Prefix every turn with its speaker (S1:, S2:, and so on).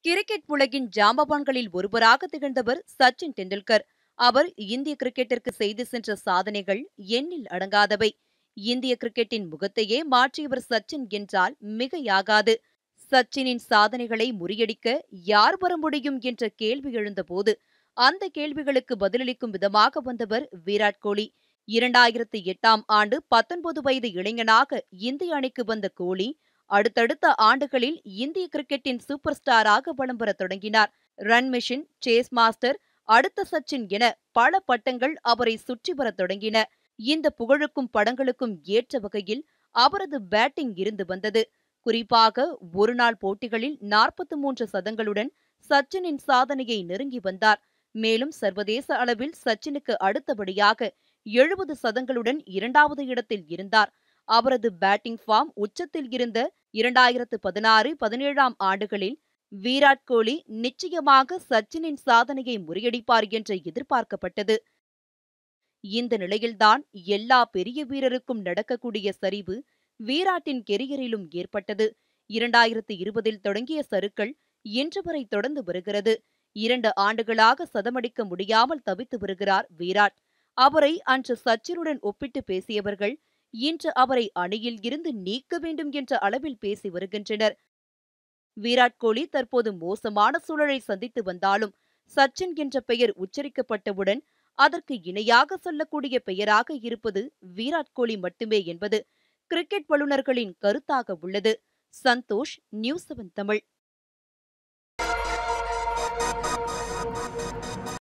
S1: cricket உலகின் ஜாம்பவான்களில் ஒருவராக திகழ்ந்தவர் சச்சின் டெண்டுல்கர் அவர் இந்திய கிரிக்கெட்டிற்கு செய்து சென்ற சாதனைகள் எண்ணில் அடங்காதவை இந்திய கிரிக்கெட்டின் முகத்தையே மாற்றியவர் சச்சின் என்றால் மிகையாகாது சச்சினின் சாதனைகளை முறியடிக்க யார் வர முடியும் என்ற கேள்வி எழுந்தபோது அந்த கேள்விகளுக்கு பதிலளிக்கும் விதமாக வந்தவர் விராட் கோலி இரண்டாயிரத்தி எட்டாம் ஆண்டு பத்தொன்பது வயது இளைஞனாக இந்திய அணிக்கு வந்த கோலி அடுத்தடுத்த ஆண்டுகளில் இந்திய கிரிக்கெட்டின் சூப்பர் ஸ்டாராக வலம் வரத் தொடங்கினார் ரன் மிஷின் சேஸ் மாஸ்டர் அடுத்த சச்சின் என பல பட்டங்கள் அவரை சுற்றி வரத் தொடங்கின இந்த புகழுக்கும் படங்களுக்கும் ஏற்ற வகையில் அவரது பேட்டிங் இருந்து வந்தது குறிப்பாக ஒருநாள் போட்டிகளில் நாற்பத்தி மூன்று சதங்களுடன் சச்சினின் சாதனையை நெருங்கி வந்தார் மேலும் சர்வதேச அளவில் சச்சினுக்கு அடுத்தபடியாக எழுபது சதங்களுடன் இரண்டாவது இடத்தில் இருந்தார் அவரது பேட்டிங் ஃபார்ம் உச்சத்தில் இருந்த இரண்டாயிரத்து பதினாறு பதினேழாம் ஆண்டுகளில் விராட் கோலி நிச்சயமாக சச்சினின் சாதனையை முறியடிப்பார் என்று எதிர்பார்க்கப்பட்டது இந்த நிலையில்தான் எல்லா பெரிய வீரருக்கும் நடக்கக்கூடிய சரிவு விராட்டின் கெரியரிலும் ஏற்பட்டது இரண்டாயிரத்து இருபதில் தொடங்கிய சருக்கள் இன்று வரை தொடர்ந்து வருகிறது இரண்டு ஆண்டுகளாக சதமடிக்க முடியாமல் தவித்து வருகிறார் விராட் அவரை அன்று சச்சினுடன் ஒப்பிட்டு பேசியவர்கள் இன்று அவரை அணியில் இருந்து நீக்க வேண்டும் என்ற அளவில் பேசி வருகின்றனர் விராட் கோலி தற்போது மோசமான சூழலை சந்தித்து வந்தாலும் சச்சின் என்ற பெயர் உச்சரிக்கப்பட்டவுடன் அதற்கு இணையாக சொல்லக்கூடிய பெயராக இருப்பது விராட் கோலி மட்டுமே என்பது கிரிக்கெட் வல்லுநர்களின் கருத்தாக உள்ளது சந்தோஷ் நியூஸ் செவன் தமிழ்